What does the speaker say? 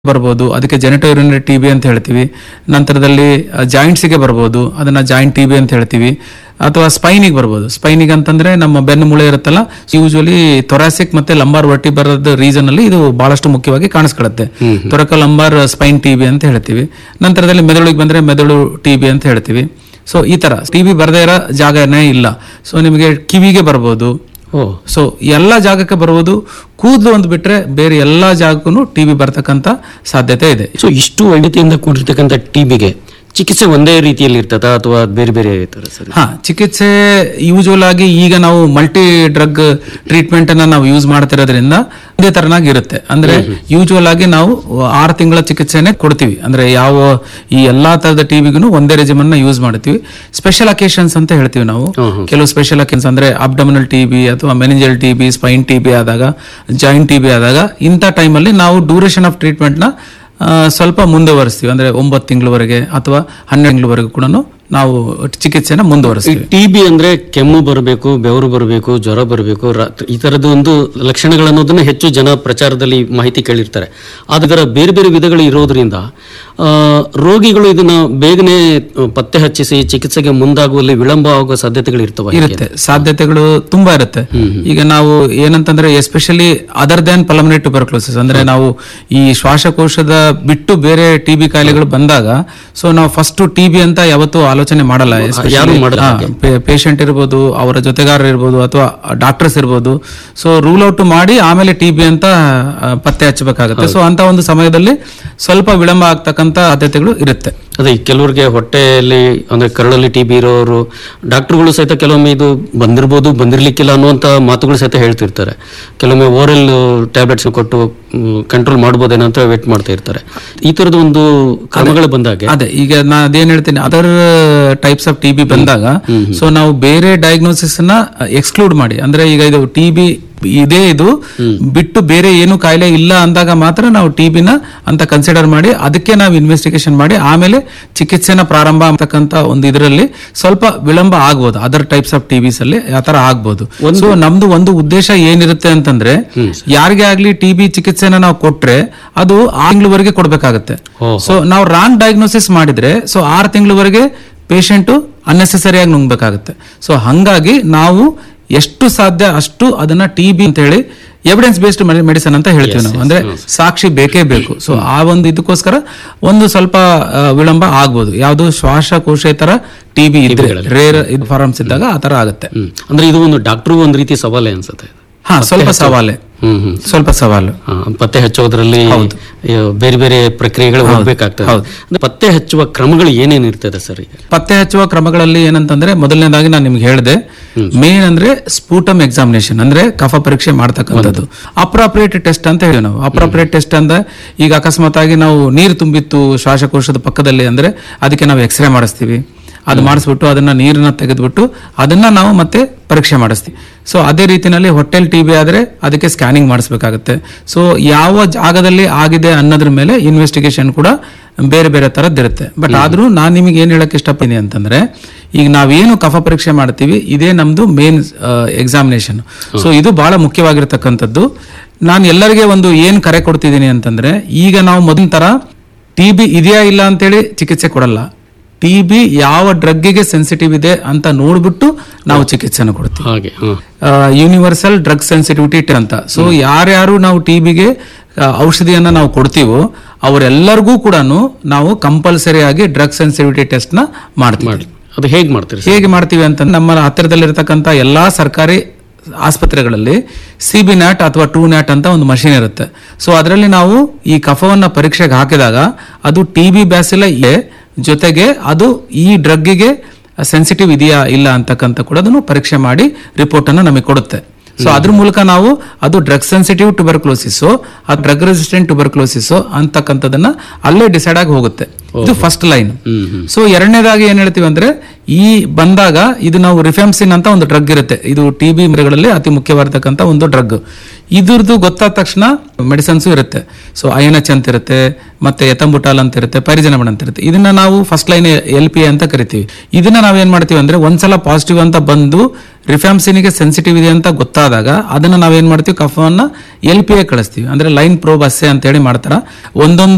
ಬರ್ಬೋದು ಅದಕ್ಕೆ ಜೆನೆಟೋ urinary T B ಅಂತ ಹೇಳ್ತೀವಿ ನಂತರದಲ್ಲಿ ಜಾಯಿಂಟ್ಸಿಗೆ ಬರ್ಬೋದು ಅದನ್ನ ಜಾಯಿಂಟ್ ಟಿ ಬಿ ಅಂತ ಹೇಳ್ತೀವಿ ಅಥವಾ ಸ್ಪೈನಿಗೆ ಬರ್ಬೋದು ಸ್ಪೈನಿಗೆ ಅಂತಂದ್ರೆ ನಮ್ಮ ಬೆನ್ನು ಮೂಳೆ ಇರುತ್ತಲ್ಲ ಯೂಶುವಲಿ ಥೊರಾಸಿಕ್ ಮತ್ತೆ ಲಂಬಾರ್ ವರ್ಟಿ ಬರೋದ ರೀಸನ್ ಅಲ್ಲಿ ಇದು ಬಹಳಷ್ಟು ಮುಖ್ಯವಾಗಿ ಕಾಣಿಸ್ಕೊಳ್ಳುತ್ತೆ ತೊರಕ ಲಂಬಾರ್ ಸ್ಪೈನ್ ಟಿ ಬಿ ಅಂತ ಹೇಳ್ತೀವಿ ನಂತರದಲ್ಲಿ ಮೆದುಳಿಗೆ ಬಂದ್ರೆ ಮೆದುಳು ಟಿ ಬಿ ಅಂತ ಹೇಳ್ತೀವಿ ಸೊ ಈ ತರ ಟಿ ಬಿ ಬರದೇ ಇರೋ ಜಾಗನೇ ಇಲ್ಲ ಸೊ ನಿಮಗೆ ಕಿವಿಗೆ ಬರ್ಬೋದು ಓ ಸೊ ಎಲ್ಲ ಜಾಗಕ್ಕೆ ಬರುವುದು ಕೂದಲು ಒಂದು ಬಿಟ್ರೆ ಬೇರೆ ಎಲ್ಲಾ ಜಾಗಕ್ಕೂ ಟಿ ಬಿ ಬರ್ತಕ್ಕಂಥ ಸಾಧ್ಯತೆ ಇದೆ ಸೊ ಇಷ್ಟು ವೈವಿಧ್ಯತೆಯಿಂದ ಕೂಡಿರ್ತಕ್ಕಂಥ ಟಿಬಿಗೆ ಚಿಕಿತ್ಸೆ ಒಂದೇ ರೀತಿಯಲ್ಲಿ ಇರ್ತದ ಅಥವಾ ಬೇರೆ ಬೇರೆ ಇರ್ತಾರೆ ಸರ್ ಹಾ ಚಿಕಿತ್ಸೆ ಯೂಶುವಲ್ ಆಗಿ ಈಗ ನಾವು ಮಲ್ಟಿ ಡ್ರಗ್ ಟ್ರೀಟ್ಮೆಂಟ್ ಅನ್ನ ನಾವು ಯೂಸ್ ಮಾಡ್ತಿರೋದ್ರಿಂದ ಒಂದೇ ತರನಾಗಿ ಇರುತ್ತೆ ಅಂದ್ರೆ ಯೂಶುವಲ್ ಆಗಿ ನಾವು ಆರು ತಿಂಗಳ ಚಿಕಿತ್ಸೆನೆ ಕೊಡ್ತೀವಿ ಅಂದ್ರೆ ಯಾವ ಈ ಎಲ್ಲಾ ತರದ ಟಿಬಿಗೂ ಒಂದೇ ರೆಜಿಮನ್ ನ ಯೂಸ್ ಮಾಡ್ತೀವಿ ಸ್ಪೆಷಲ್ ಅಕೇಶನ್ಸ್ ಅಂತ ಹೇಳ್ತೀವಿ ನಾವು ಕೆಲವು ಸ್ಪೆಷಲ್ ಅಕೇಶನ್ಸ್ ಅಂದ್ರೆ ಅಬ್ಡಮಿನಲ್ ಟಿಬಿ ಅಥವಾ ಮೆನಿಂಜಲ್ ಟಿಬಿ ಸ್ಪೈನ್ ಟಿಬಿ ಆದಾಗ ಜಾಯಿಂಟ್ ಟಿಬಿ ಆದಾಗ ಇಂಥ ಟೈಮಲ್ಲಿ ನಾವು ಡ್ಯೂರೇಷನ್ ಆಫ್ ಟ್ರೀಟ್ಮೆಂಟ್ ನ ಆ, ಸ್ವಲ್ಪ ಮುಂದುವರಿಸ್ತೀವಿ ಅಂದ್ರೆ ಒಂಬತ್ತು ತಿಂಗಳವರೆಗೆ ಅಥವಾ ಹನ್ನೆರಡು ತಿಂಗಳವರೆಗೂ ಕೂಡ ನಾವು ಚಿಕಿತ್ಸೆನ ಮುಂದುವರಿಸ್ತೀವಿ ಟಿಬಿ ಅಂದ್ರೆ ಕೆಮ್ಮು ಬರಬೇಕು ಬೆವರು ಬರಬೇಕು ಜ್ವರ ಬರಬೇಕು ಈ ತರದ ಒಂದು ಲಕ್ಷಣಗಳನ್ನೋದನ್ನ ಹೆಚ್ಚು ಜನ ಪ್ರಚಾರದಲ್ಲಿ ಮಾಹಿತಿ ಕೇಳಿರ್ತಾರೆ ಆದ್ರೆ ಬೇರೆ ಬೇರೆ ವಿಧಗಳು ಇರೋದ್ರಿಂದ ಆ, ರೋಗಿಗಳು ಇದನ್ನ ಬೇಗನೆ ಆ, ಪತ್ತೆ ಹಚ್ಚಿಸಿ ಚಿಕಿತ್ಸೆಗೆ ಮುಂದಾಗುವಲ್ಲಿ ವಿಳಂಬ ಆಗುವ ಸಾಧ್ಯತೆಗಳು ಇರ್ತವೆ ಇರುತ್ತೆ ಸಾಧ್ಯತೆಗಳು ತುಂಬಾ ಇರುತ್ತೆ ಈಗ ನಾವು ಏನಂತಂದ್ರೆ especially other than pulmonary tuberculosis ಅಂದ್ರೆ ನಾವು ಈ ಶ್ವಾಸಕೋಶದ ಬಿಟ್ಟು ಬೇರೆ ಟಿಬಿ ಕಾಯಿಲೆಗಳು ಬಂದಾಗ ಸೊ ನಾವು ಫಸ್ಟ್ ಟಿಬಿ ಅಂತ ಯಾವತ್ತೂ ಆಲೋಚನೆ ಮಾಡಲ್ಲ ಯಾರು ಮಾಡಲ್ಲ ಪೇಷಂಟ್ ಇರ್ಬೋದು ಅವರ ಜೊತೆಗಾರರು ಇರ್ಬೋದು ಅಥವಾ ಡಾಕ್ಟರ್ಸ್ ಇರ್ಬೋದು ಸೊ ರೂಲ್ ಔಟ್ ಮಾಡಿ ಆಮೇಲೆ ಟಿಬಿ ಅಂತ ಆ, ಪತ್ತೆ ಹಚ್ಚಬೇಕಾಗುತ್ತೆ ಸೊ ಅಂತ ಒಂದು ಸಮಯದಲ್ಲಿ ಸ್ವಲ್ಪ ವಿಳಂಬ ಆಗ್ತಕ್ಕಂತ ಸಾಧ್ಯತೆಗಳು ಇರುತ್ತೆ ಅದೇ ಕೆಲವರಿಗೆ ಹೊಟ್ಟೆಯಲ್ಲಿ ಅಂದ್ರೆ ಕರಳಲ್ಲಿ ಟಿ ಬಿ ಇರೋರು ಡಾಕ್ಟರ್ಗಳು ಸಹಿತ ಕೆಲವೊಮ್ಮೆ ಇದು ಬಂದಿರ್ಬೋದು ಬಂದಿರ್ಲಿಕ್ಕಿಲ್ಲ ಅನ್ನುವಂತ ಮಾತುಗಳು ಸಹಿತ ಹೇಳ್ತಿರ್ತಾರೆ ಕೆಲವೊಮ್ಮೆ ಓರಲ್ ಟ್ಯಾಬ್ಲೆಟ್ಸ್ ಕೊಟ್ಟು ಕಂಟ್ರೋಲ್ ಮಾಡ್ಬೋದೇನೋ ಅಂತ ವೇಟ್ ಮಾಡ್ತಾ ಇರ್ತಾರೆ ಈ ತರದ ಒಂದು ಕ್ರಮಗಳು ಬಂದಾಗೆ ಅದೇ ಈಗ ನಾ ಅದೇನ್ ಹೇಳ್ತೀನಿ other types of T B ಬಂದಾಗ ಸೊ ನಾವು ಬೇರೆ ಡಯಾಗ್ನೋಸಿಸ್ ನ ಎಕ್ಸ್ಕ್ಲೂಡ್ ಮಾಡಿ ಅಂದ್ರೆ ಈಗ ಇದು ಟಿ ಬಿ ಇದೇ ಇದು ಬಿಟ್ಟು ಬೇರೆ ಏನು ಕಾಯಿಲೆ ಇಲ್ಲ ಅಂದಾಗ ಮಾತ್ರ ನಾವು ಟಿ ನ ಅಂತ ಕನ್ಸಿಡರ್ ಮಾಡಿ ಅದಕ್ಕೆ ನಾವು ಇನ್ವೆಸ್ಟಿಗೇಷನ್ ಮಾಡಿ ಆಮೇಲೆ ಚಿಕಿತ್ಸೆನ ಪ್ರಾರಂಭ ಅಂತಕ್ಕಂತ ಒಂದು ಇದರಲ್ಲಿ ಸ್ವಲ್ಪ ವಿಳಂಬ ಆಗ್ಬೋದು ಅದರ್ ಟೈಪ್ಸ್ ಆಫ್ ಟಿಬಿಸ್ ಅಲ್ಲಿ ಆ ತರ ಆಗ್ಬೋದು ಸೊ ನಮ್ದು ಒಂದು ಉದ್ದೇಶ ಏನಿರುತ್ತೆ ಅಂತಂದ್ರೆ ಯಾರಿಗೇ ಆಗ್ಲಿ ಟಿ ಬಿ ಚಿಕಿತ್ಸೆನ ನಾವು ಕೊಟ್ರೆ ಅದು ಆರು ತಿಂಗಳವರೆಗೆ ಕೊಡ್ಬೇಕಾಗತ್ತೆ ಸೊ ನಾವು ರಾಂಗ್ ಡಯಾಗ್ನೋಸಿಸ್ ಮಾಡಿದ್ರೆ ಸೊ ಆರು ತಿಂಗಳವರೆಗೆ ಪೇಷಂಟು ಅನ್ನೆಸೆಸರಿ ಆಗಿ ನುಂಗ್ಬೇಕಾಗತ್ತೆ ಸೊ ಹಂಗಾಗಿ ನಾವು ಎಷ್ಟು ಸಾಧ್ಯ ಅಷ್ಟು ಅದನ್ನ ಟಿ ಬಿ ಅಂತ ಹೇಳಿ ಎವಿಡೆನ್ಸ್ ಬೇಸ್ಡ್ ಮೆಡಿಸನ್ ಅಂತ ಹೇಳ್ತೀವಿ ನಾವು ಅಂದ್ರೆ ಸಾಕ್ಷಿ ಬೇಕೇ ಬೇಕು ಸೊ ಆ ಒಂದು ಇದಕ್ಕೋಸ್ಕರ ಒಂದು ಸ್ವಲ್ಪ ಆ, ವಿಳಂಬ ಆಗ್ಬೋದು ಯಾವುದು ಶ್ವಾಸಕೋಶೇತರ ಟಿ ಬಿ ಇದ್ರೆ ರೇರ್ ಇದು ಫಾರಮ್ಸ್ ಇದ್ದಾಗ ಆ ತರ ಆಗುತ್ತೆ ಹ್ಮ್. ಅಂದ್ರೆ ಇದು ಒಂದು ಡಾಕ್ಟರ್ ಒಂದು ರೀತಿ ಸವಾಲೇ ಅನ್ಸುತ್ತೆ ಹಾ ಸ್ವಲ್ಪ ಸವಾಲೆ ಹ್ಮ್ ಹ್ಮ್ ಸ್ವಲ್ಪ ಸವಾಲು ಆ, ಪತ್ತೆ ಹಚ್ಚೋದ್ರಲ್ಲಿ ಈ ಬೇರೆ ಬೇರೆ ಪ್ರಕ್ರಿಯೆಗಳು ಹೋಗ್ಬೇಕಾಗ್ತದೆ ಅಂದ್ರೆ ಪತ್ತೆ ಹಚ್ಚುವ ಕ್ರಮಗಳು ಏನೇನು ಇರ್ತದೆ ಸರ್ ಈಗ ಪತ್ತೆ ಹಚ್ಚುವ ಕ್ರಮಗಳಲ್ಲಿ ಏನಂತಂದ್ರೆ ಮೊದಲನೇದಾಗಿ ನಾನು ನಿಮ್ಗೆ ಹೇಳಿದೆ ಮೇನ್ ಅಂದ್ರೆ ಸ್ಪೂಟಮ್ ಎಕ್ಸಾಮಿನೇಷನ್ ಅಂದ್ರೆ ಕಫ ಪರೀಕ್ಷೆ ಮಾಡ್ತಕ್ಕಂಥದ್ದು ಅಪ್ರಾಪ್ರಿಯೇಟ್ ಟೆಸ್ಟ್ ಅಂತ ಹೇಳಿ ನಾವು ಅಪ್ರಾಪ್ರಿಯೇಟ್ ಟೆಸ್ಟ್ ಅಂದ್ರೆ ಈಗ ಅಕಸ್ಮಾತ್ ಆಗಿ ನಾವು ನೀರು ತುಂಬಿತ್ತು ಶ್ವಾಸಕೋಶದ ಪಕ್ಕದಲ್ಲಿ ಅಂದ್ರೆ ಅದಕ್ಕೆ ನಾವು ಎಕ್ಸ್ರೇ ಮಾಡಿಸ್ತೀವಿ ಅದು ಮಾಡಿಸ್ಬಿಟ್ಟು ಅದನ್ನ ನೀರನ್ನ ತೆಗೆದ್ಬಿಟ್ಟು ಅದನ್ನ ನಾವು ಮತ್ತೆ ಪರೀಕ್ಷೆ ಮಾಡಿಸ್ತೀವಿ ಸೊ ಅದೇ ರೀತಿನಲ್ಲಿ ಹೊಟ್ಟೆಲ್ ಟಿ ಬಿ ಆದ್ರೆ ಅದಕ್ಕೆ ಸ್ಕ್ಯಾನಿಂಗ್ ಮಾಡಿಸ್ಬೇಕಾಗುತ್ತೆ ಸೊ ಯಾವ ಜಾಗದಲ್ಲಿ ಆಗಿದೆ ಅನ್ನೋದ್ರ ಮೇಲೆ ಇನ್ವೆಸ್ಟಿಗೇಷನ್ ಕೂಡ ಬೇರೆ ಬೇರೆ ತರದ್ದಿರುತ್ತೆ ಬಟ್ ಆದ್ರೂ ನಾನು ನಿಮಗೆ ಏನ್ ಹೇಳಕ್ ಇಷ್ಟಪಡ್ತೀನಿ ಅಂತಂದ್ರೆ ಈಗ ನಾವೇನು ಕಫ ಪರೀಕ್ಷೆ ಮಾಡ್ತೀವಿ ಇದೇ ನಮ್ದು ಮೇನ್ ಎಕ್ಸಾಮಿನೇಷನ್ ಸೊ ಇದು ಬಹಳ ಮುಖ್ಯವಾಗಿರ್ತಕ್ಕಂಥದ್ದು ನಾನು ಎಲ್ಲರಿಗೆ ಒಂದು ಏನ್ ಕರೆ ಕೊಡ್ತಿದ್ದೀನಿ ಅಂತಂದ್ರೆ ಈಗ ನಾವು ಮೊದಲ ತರ ಟಿ ಬಿ ಇದೆಯಾ ಇಲ್ಲ ಅಂತೇಳಿ ಚಿಕಿತ್ಸೆ ಕೊಡಲ್ಲ ಟಿ ಬಿ ಯಾವ ಡ್ರಗ್ಗಿಗೆ ಸೆನ್ಸಿಟಿವ್ ಇದೆ ಅಂತ ನೋಡ್ಬಿಟ್ಟು ನಾವು ಚಿಕಿತ್ಸೆನ ಕೊಡ್ತೀವಿ ಹಾಗೆ ಹಾ ಯೂನಿವರ್ಸಲ್ ಡ್ರಗ್ ಸೆನ್ಸಿಟಿವಿಟಿ ಅಂತ ಸೊ ಯಾರ್ಯಾರು ನಾವು ಟಿಬಿಗೆ ಔಷಧಿಯನ್ನ ನಾವು ಕೊಡ್ತೀವೋ ಅವರೆಲ್ಲರಿಗೂ ಕೂಡ ನಾವು ಕಂಪಲ್ಸರಿ ಆಗಿ ಡ್ರಗ್ ಸೆನ್ಸಿಟಿವಿಟಿ ಟೆಸ್ಟ್ ನ ಮಾಡ್ತೀವಿ ಅದು ಹೇಗ್ ಮಾಡ್ತೀರಿ ಸರ್ ಹೇಗೆ ಮಾಡ್ತೀವಿ ಅಂತ ನಮ್ಮ ಹತ್ತಿರದಲ್ಲಿರ್ತಕ್ಕಂಥ ಎಲ್ಲಾ ಸರ್ಕಾರಿ ಆಸ್ಪತ್ರೆಗಳಲ್ಲಿ ಸಿ ಬಿ ನ್ಯಾಟ್ ಅಥವಾ ಟೂ ನ್ಯಾಟ್ ಅಂತ ಒಂದು ಮಷಿನ್ ಇರುತ್ತೆ ಸೊ ಅದರಲ್ಲಿ ನಾವು ಈ ಕಫವನ್ನ ಪರೀಕ್ಷೆಗೆ ಹಾಕಿದಾಗ ಅದು ಟಿ ಬಿ ಬ್ಯಾಸಿಲ ಇದೆ ಜೊತೆಗೆ ಅದು ಈ ಡ್ರಗ್ಗಿಗೆ ಸೆನ್ಸಿಟಿವ್ ಇದೆಯಾ ಇಲ್ಲ ಅಂತಕ್ಕಂಥ ಕೂಡ ಅದನ್ನು ಪರೀಕ್ಷೆ ಮಾಡಿ ರಿಪೋರ್ಟ್ ಅನ್ನು ನಮಗೆ ಕೊಡುತ್ತೆ ಸೊ ಅದ್ರ ಮೂಲಕ ನಾವು ಅದು ಡ್ರಗ್ ಸೆನ್ಸಿಟಿವ್ ಟ್ಯೂಬರ್ಕ್ಲೋಸಿಸ್ ಆ ಡ್ರಗ್ ರೆಸಿಸ್ಟೆಂಟ್ ಟ್ಯೂಬರ್ಕ್ಲೋಸಿಸ್ ಅಂತಕ್ಕಂಥದನ್ನ ಅಲ್ಲೇ ಡಿಸೈಡ್ ಆಗಿ ಹೋಗುತ್ತೆ ಇದು ಫಸ್ಟ್ ಲೈನ್ ಸೊ ಎರಡನೇದಾಗಿ ಏನ್ ಹೇಳ್ತೀವಿ ಅಂದ್ರೆ ಈ ಬಂದಾಗ ಇದು ನಾವು ರಿಫೆಮ್ಸಿನ್ ಅಂತ ಒಂದು ಡ್ರಗ್ ಇರುತ್ತೆ ಇದು ಟಿ ಬಿ ಮೃಗಗಳಲ್ಲಿ ಅತಿ ಮುಖ್ಯವಾಗಿರ್ತಕ್ಕಂಥ ಒಂದು ಡ್ರಗ್ ಇದ್ರದ್ದು ಗೊತ್ತಾದ ತಕ್ಷಣ ಮೆಡಿಸನ್ಸ್ ಇರುತ್ತೆ ಸೊ ಐಎನ್ಎಚ್ ಅಂತ ಇರುತ್ತೆ ಮತ್ತೆ ಎತಂಬುಟಾಲ್ ಅಂತ ಇರುತ್ತೆ ಪರಿಜನಮಣ ಅಂತ ಇರುತ್ತೆ ಇದನ್ನ ನಾವು ಫಸ್ಟ್ ಲೈನ್ ಎಲ್ ಪಿ ಅಂತ ಕರಿತೀವಿ ಇದನ್ನ ನಾವೇನ್ ಮಾಡ್ತೀವಿ ಅಂದ್ರೆ ಒಂದ್ಸಲ ಪಾಸಿಟಿವ್ ಅಂತ ಬಂದು ರಿಫ್ಯಾಮ್ಸಿನಿಗೆ ಸೆನ್ಸಿಟಿವ್ ಇದೆ ಅಂತ ಗೊತ್ತಾದಾಗ ಅದನ್ನ ನಾವೇನ್ ಮಾಡ್ತೀವಿ ಕಫವನ್ನ ಎಲ್ ಪಿ ಎ ಕಳಿಸ್ತೀವಿ ಅಂದ್ರೆ ಲೈನ್ ಪ್ರೋಬ್ ಅಸ್ಸೆ ಅಂತ ಹೇಳಿ ಮಾಡ್ತಾರ ಒಂದೊಂದು